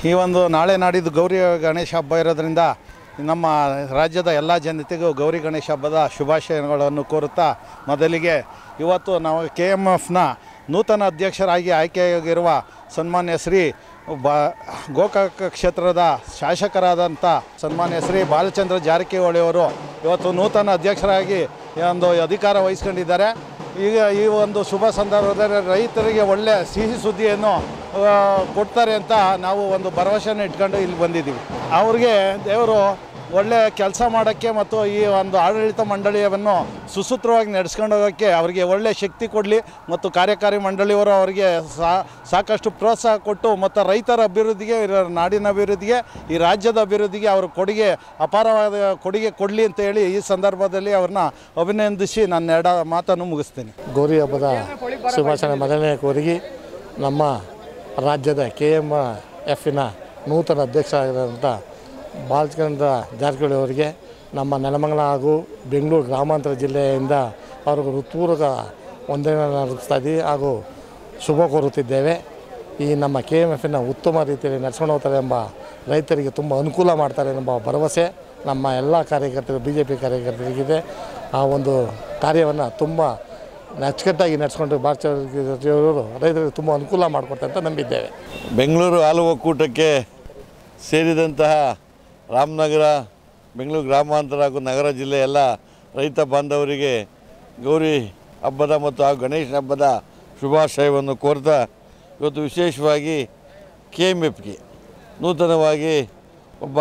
ಈ ಒಂದು ನಾಳೆ ನಾಡಿದ್ದು ಗೌರಿ ಗಣೇಶ ಹಬ್ಬ ಇರೋದ್ರಿಂದ ನಮ್ಮ ರಾಜ್ಯದ ಎಲ್ಲ ಜನತೆಗೂ ಗೌರಿ ಗಣೇಶ ಹಬ್ಬದ ಶುಭಾಶಯಗಳನ್ನು ಕೋರುತ್ತಾ ಮೊದಲಿಗೆ ಇವತ್ತು ನಾವು ಕೆ ಎಮ್ ಎಫ್ನ ನೂತನ ಅಧ್ಯಕ್ಷರಾಗಿ ಆಯ್ಕೆಯಾಗಿರುವ ಸನ್ಮಾನ್ಯ ಶ್ರೀ ಬ ಗೋಕಾಕ ಕ್ಷೇತ್ರದ ಶಾಸಕರಾದಂಥ ಸನ್ಮಾನ್ಯ ಶ್ರೀ ಬಾಲಚಂದ್ರ ಜಾರಕಿಹೊಳಿ ಅವರು ಇವತ್ತು ನೂತನ ಅಧ್ಯಕ್ಷರಾಗಿ ಈ ಒಂದು ಅಧಿಕಾರ ವಹಿಸ್ಕೊಂಡಿದ್ದಾರೆ ಈಗ ಈ ಒಂದು ಶುಭ ಸಂದರ್ಭದಲ್ಲಿ ರೈತರಿಗೆ ಒಳ್ಳೆ ಸಿಹಿ ಸುದ್ದಿಯನ್ನು ಆ, ಕೊಡ್ತಾರೆ ಅಂತ ನಾವು ಒಂದು ಭರವಸೆನ ಇಟ್ಕೊಂಡು ಇಲ್ಲಿ ಬಂದಿದ್ದೀವಿ ಅವ್ರಿಗೆ ದೇವರು ಒಳ್ಳೆ ಕೆಲಸ ಮಾಡೋಕ್ಕೆ ಮತ್ತು ಈ ಒಂದು ಆಡಳಿತ ಮಂಡಳಿಯನ್ನು ಸುಸೂತ್ರವಾಗಿ ನಡೆಸ್ಕೊಂಡು ಹೋಗೋಕ್ಕೆ ಅವರಿಗೆ ಒಳ್ಳೆ ಶಕ್ತಿ ಕೊಡಲಿ ಮತ್ತು ಕಾರ್ಯಕಾರಿ ಮಂಡಳಿಯವರು ಅವರಿಗೆ ಸಾ- ಸಾಕಷ್ಟು ಪ್ರೋತ್ಸಾಹ ಕೊಟ್ಟು ಮತ್ತು ರೈತರ ಅಭಿವೃದ್ಧಿಗೆ ಇರ- ನಾಡಿನ ಅಭಿವೃದ್ಧಿಗೆ ಈ ರಾಜ್ಯದ ಅಭಿವೃದ್ಧಿಗೆ ಅವರು ಕೊಡುಗೆ ಅಪಾರವಾದ ಕೊಡುಗೆ ಕೊಡಲಿ ಅಂತ ಹೇಳಿ ಈ ಸಂದರ್ಭದಲ್ಲಿ ಅವ್ರನ್ನ ಅಭಿನಂದಿಸಿ ನನ್ನ ಎರಡ ಮಾತನ್ನು ಮುಗಿಸ್ತೀನಿ ಗೌರಿ ಹಬ್ಬದ ಶುಭಾಶಯ ಮೊದಲನೇ ಕೋರಿಗಿ ನಮ್ಮ ರಾಜ್ಯದ ಕೆ ಎಮ್ ಎಫಿನ ನೂತನ ಅಧ್ಯಕ್ಷ ಆಗಿರೋಂಥ ಬಾಲಚಂದ್ರ ಜಾರಕಿಹೊಳಿ ಅವರಿಗೆ ನಮ್ಮ ನೆಲಮಂಗಲ ಹಾಗೂ ಬೆಂಗಳೂರು ಗ್ರಾಮಾಂತರ ಜಿಲ್ಲೆಯಿಂದ ಅವ್ರಿಗೆ ಹೃತ್ಪೂರ್ವಕ ವಂದನೆ ನಡೆಸ್ತಾ ಇದ್ದೀವಿ ಹಾಗೂ ಶುಭ ಕೋರುತ್ತಿದ್ದೇವೆ ಈ ನಮ್ಮ ಕೆ ಎಮ್ ಎಫಿನ ಉತ್ತಮ ರೀತಿಯಲ್ಲಿ ನಡೆಸ್ಕೊಂಡು ಹೋಗ್ತಾರೆ ಎಂಬ ರೈತರಿಗೆ ತುಂಬ ಅನುಕೂಲ ಮಾಡ್ತಾರೆ ಎಂಬ ಭರವಸೆ ನಮ್ಮ ಎಲ್ಲ ಕಾರ್ಯಕರ್ತರು ಬಿ ಜೆ ಪಿ ಕಾರ್ಯಕರ್ತರಿಗಿದೆ ಆ ಒಂದು ಕಾರ್ಯವನ್ನು ತುಂಬ ಅಚ್ಚುಕಟ್ಟಾಗಿ ನಡೆಸ್ಕೊಂಡು ಭಾರತೀಯವರು ರೈತರಿಗೆ ತುಂಬ ಅನುಕೂಲ ಮಾಡಿಕೊಡ್ತಾರೆ ಅಂತ ನಂಬಿದ್ದೇವೆ ಬೆಂಗಳೂರು ಹಾಲು ಒಕ್ಕೂಟಕ್ಕೆ ಸೇರಿದಂತಹ ರಾಮನಗರ ಬೆಂಗಳೂರು ಗ್ರಾಮಾಂತರ ಹಾಗೂ ನಗರ ಜಿಲ್ಲೆಯ ಎಲ್ಲ ರೈತ ಬಾಂಧವರಿಗೆ ಗೌರಿ ಹಬ್ಬದ ಮತ್ತು ಆ ಗಣೇಶ ಹಬ್ಬದ ಶುಭಾಶಯವನ್ನು ಕೋರ್ತಾ ಇವತ್ತು ವಿಶೇಷವಾಗಿ ಕೆ ಎಮ್ ಎಫ್ಗೆ ನೂತನವಾಗಿ ಒಬ್ಬ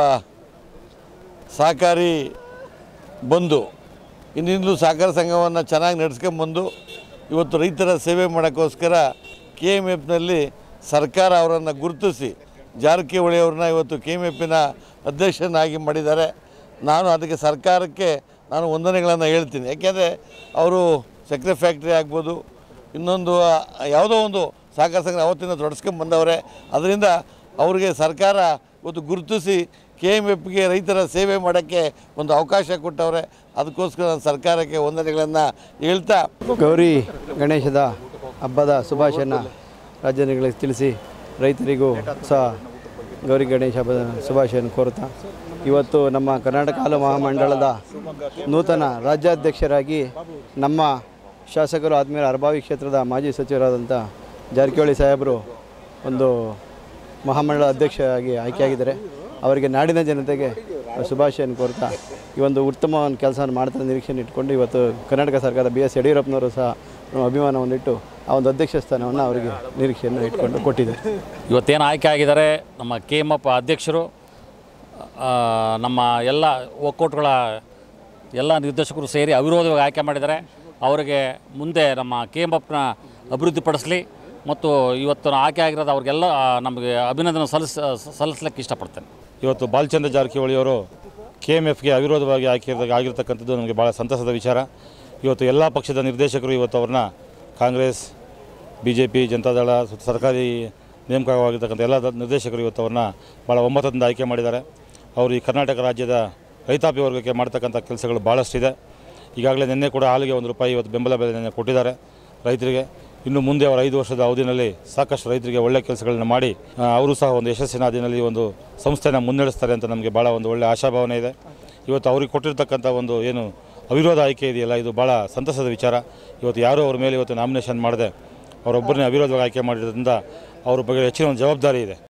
ಸಹಕಾರಿ ಬಂದು ಇನ್ನಿಂದಲೂ ಸಹಕಾರ ಸಂಘವನ್ನು ಚೆನ್ನಾಗಿ ನಡೆಸ್ಕೊಂಬಂದು ಇವತ್ತು ರೈತರ ಸೇವೆ ಮಾಡೋಕ್ಕೋಸ್ಕರ ಕೆ ಎಮ್ ಎಫ್ನಲ್ಲಿ ಸರ್ಕಾರ ಅವರನ್ನು ಗುರುತಿಸಿ ಜಾರಕಿಹೊಳಿ ಅವ್ರನ್ನ ಇವತ್ತು ಕೆ ಎಮ್ ಎಫಿನ ಅಧ್ಯಕ್ಷನಾಗಿ ಮಾಡಿದ್ದಾರೆ ನಾನು ಅದಕ್ಕೆ ಸರ್ಕಾರಕ್ಕೆ ನಾನು ವಂದನೆಗಳನ್ನು ಹೇಳ್ತೀನಿ ಯಾಕೆಂದರೆ ಅವರು ಸಕ್ಕರೆ ಫ್ಯಾಕ್ಟ್ರಿ ಆಗ್ಬೋದು ಇನ್ನೊಂದು ಆ, ಯಾವುದೋ ಒಂದು ಸಹಕಾರ ಸಂಘ ಅವತ್ತಿಂದ ತೊಡಸ್ಕೊಂಬಂದವ್ರೆ ಅದರಿಂದ ಅವರಿಗೆ ಸರ್ಕಾರ ಇವತ್ತು ಗುರುತಿಸಿ ಕೆ ಎಮ್ ಎಫ್ಗೆ ರೈತರ ಸೇವೆ ಮಾಡೋಕ್ಕೆ ಒಂದು ಅವಕಾಶ ಕೊಟ್ಟವ್ರೆ ಅದಕ್ಕೋಸ್ಕರ ನಾನು ಸರ್ಕಾರಕ್ಕೆ ವಂದನೆಗಳನ್ನು ಹೇಳ್ತಾ ಗೌರಿ ಗಣೇಶದ ಹಬ್ಬದ ಶುಭಾಶಯನ ರಾಜ್ಯಗಳಿಗೆ ತಿಳಿಸಿ ರೈತರಿಗೂ ಸಹ ಗೌರಿ ಗಣೇಶ ಹಬ್ಬದ ಶುಭಾಶಯನ ಕೋರುತ್ತಾ ಇವತ್ತು ನಮ್ಮ ಕರ್ನಾಟಕ ಹಾಲು ಮಹಾಮಂಡಳದ ನೂತನ ರಾಜ್ಯಾಧ್ಯಕ್ಷರಾಗಿ ನಮ್ಮ ಶಾಸಕರು ಆದಮೇಲೆ ಅರಬಾವಿ ಕ್ಷೇತ್ರದ ಮಾಜಿ ಸಚಿವರಾದಂಥ ಜಾರಕಿಹೊಳಿ ಸಾಹೇಬರು ಒಂದು ಮಹಾಮಂಡಳ ಅಧ್ಯಕ್ಷರಾಗಿ ಆಯ್ಕೆಯಾಗಿದ್ದಾರೆ ಅವರಿಗೆ ನಾಡಿನ ಜನತೆಗೆ ಶುಭಾಶಯನ ಕೋರ್ತಾ ಈ ಒಂದು ಉತ್ತಮ ಒಂದು ಕೆಲಸವನ್ನು ಮಾಡ್ತಾರೆ ನಿರೀಕ್ಷೆಯನ್ನು ಇಟ್ಕೊಂಡು ಇವತ್ತು ಕರ್ನಾಟಕ ಸರ್ಕಾರ ಬಿ ಎಸ್ ಯಡಿಯೂರಪ್ಪನವರು ಸಹ ನಮ್ಮ ಅಭಿಮಾನವನ್ನಿಟ್ಟು ಆ ಒಂದು ಅಧ್ಯಕ್ಷ ಸ್ಥಾನವನ್ನು ಅವರಿಗೆ ನಿರೀಕ್ಷೆಯನ್ನು ಇಟ್ಕೊಂಡು ಕೊಟ್ಟಿದ್ದಾರೆ ಇವತ್ತೇನು ಆಯ್ಕೆ ಆಗಿದ್ದಾರೆ ನಮ್ಮ ಕೆ ಎಮ್ ಎಫ್ ಅಧ್ಯಕ್ಷರು ಆ, ನಮ್ಮ ಎಲ್ಲ ಒಕ್ಕೂಟಗಳ ಎಲ್ಲ ನಿರ್ದೇಶಕರು ಸೇರಿ ಅವಿರೋಧವಾಗಿ ಆಯ್ಕೆ ಮಾಡಿದ್ದಾರೆ ಅವರಿಗೆ ಮುಂದೆ ನಮ್ಮ ಕೆ ಎಮ್ ಎಫ್ನ ಅಭಿವೃದ್ಧಿಪಡಿಸಲಿ ಮತ್ತು ಇವತ್ತು ಆಯ್ಕೆ ಆಗಿರೋದು ಅವ್ರಿಗೆಲ್ಲ ಆ, ನಮಗೆ ಅಭಿನಂದನೆ ಸಲ್ಲಿಸ ಸಲ್ಲಿಸ್ಲಿಕ್ಕೆ ಇಷ್ಟಪಡ್ತೇನೆ ಇವತ್ತು ಬಾಲಚಂದ್ರ ಜಾರಕಿಹೊಳಿಯವರು ಕೆ ಎಮ್ ಎಫ್ಗೆ ಅವಿರೋಧವಾಗಿ ಆಯ್ಕೆ ಆಗಿರ್ತಕ್ಕಂಥದ್ದು ನಮಗೆ ಭಾಳ ಸಂತಸದ ವಿಚಾರ ಇವತ್ತು ಎಲ್ಲ ಪಕ್ಷದ ನಿರ್ದೇಶಕರು ಇವತ್ತು ಅವ್ರನ್ನ Congress B J P Janata Dal ಮತ್ತು ಸರ್ಕಾರಿ ನೇಮಕವಾಗಿರ್ತಕ್ಕಂಥ ಎಲ್ಲ ದ- ನಿರ್ದೇಶಕರು ಇವತ್ತು ಅವ್ರನ್ನ ಭಾಳ ಒಮ್ಮತದಿಂದ ಆಯ್ಕೆ ಮಾಡಿದ್ದಾರೆ ಅವರು ಈ ಕರ್ನಾಟಕ ರಾಜ್ಯದ ರೈತಾಪಿ ವರ್ಗಕ್ಕೆ ಮಾಡ್ತಕ್ಕಂಥ ಕೆಲಸಗಳು ಭಾಳಷ್ಟಿದೆ ಈಗಾಗಲೇ ನಿನ್ನೆ ಕೂಡ ಹಾಲಿಗೆ ಒಂದು ರೂಪಾಯಿ ಇವತ್ತು ಬೆಂಬಲ ಬೆಲೆ ನಿನ್ನೆ ಕೊಟ್ಟಿದ್ದಾರೆ ರೈತರಿಗೆ ಇನ್ನು ಮುಂದೆ ಅವರ ಐದು ವರ್ಷದ ಅವಧಿನಲ್ಲಿ ಸಾಕಷ್ಟು ರೈತರಿಗೆ ಒಳ್ಳೆಯ ಕೆಲಸಗಳನ್ನ ಮಾಡಿ ಆ, ಅವರು ಸಹ ಒಂದು ಯಶಸ್ಸಿನ ಹಾದಿನಲ್ಲಿ ಒಂದು ಸಂಸ್ಥೆನ ಮುನ್ನಡೆಸ್ತಾರೆ ಅಂತ ನಮಗೆ ಭಾಳ ಒಂದು ಒಳ್ಳೆಯ ಆಶಾಭಾವನೆ ಇದೆ ಇವತ್ತು ಅವ್ರಿಗೆ ಕೊಟ್ಟಿರ್ತಕ್ಕಂಥ ಒಂದು ಏನು ಅವಿರೋಧ ಆಯ್ಕೆ ಇದೆಯಲ್ಲ ಇದು ಭಾಳ ಸಂತಸದ ವಿಚಾರ ಇವತ್ತು ಯಾರೂ ಅವ್ರ ಮೇಲೆ ಇವತ್ತು ನಾಮಿನೇಷನ್ ಮಾಡದೆ ಅವರೊಬ್ಬರನ್ನೇ ಅವಿರೋಧವಾಗಿ ಆಯ್ಕೆ ಮಾಡಿರೋದ್ರಿಂದ ಅವ್ರ ಬಗ್ಗೆ ಹೆಚ್ಚಿನ ಒಂದು ಜವಾಬ್ದಾರಿ ಇದೆ